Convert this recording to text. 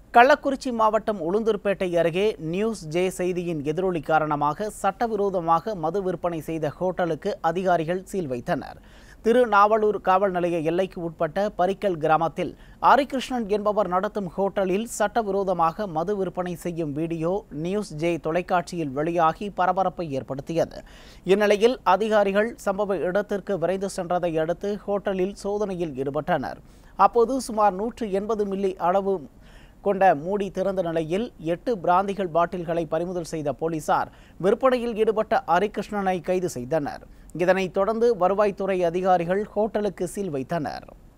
கள்ளக்குறிச்சி மாவட்டம் உளுந்தூர்பேட்டை அருகே news J செய்தியின் எதிரொலி காரணமாக சட்டவிரோதமாக மது விற்பனை செய்த ஹோட்டலுக்கு அதிகாரிகள் சீல் வைத்தனர் திருநாவலூர் காவல் நிலைய எல்லைக்கு உட்பட்ட பரிக்கல் கிராமத்தில் ஆரிகிருஷ்ணன் என்பவர் நடத்தும் ஹோட்டலில் சட்டவிரோதமாக மது விற்பனை செய்யும் வீடியோ நியூஸ் ஜே தொலைக்காட்சியில் வெளியாகி பரபரப்பை ஏற்படுத்தியது இந்நிலையில் அதிகாரிகள் சம்பவ இடத்திற்கு விரைந்து சென்றதை அடுத்து ஹோட்டலில் சோதனையில் ஈடுபட்டனர் அப்போது சுமார் நூற்று எண்பது மில்லி அளவு கொண்ட மூடி திறந்த நிலையில் எட்டு பிராந்திகள் பாட்டில்களை பறிமுதல் செய்த போலீசார் விற்பனையில் ஈடுபட்ட ஹரிகிருஷ்ணனை கைது செய்தனர் இதனைத் தொடர்ந்து வருவாய்த்துறை அதிகாரிகள் ஹோட்டலுக்கு சீல் வைத்தனர்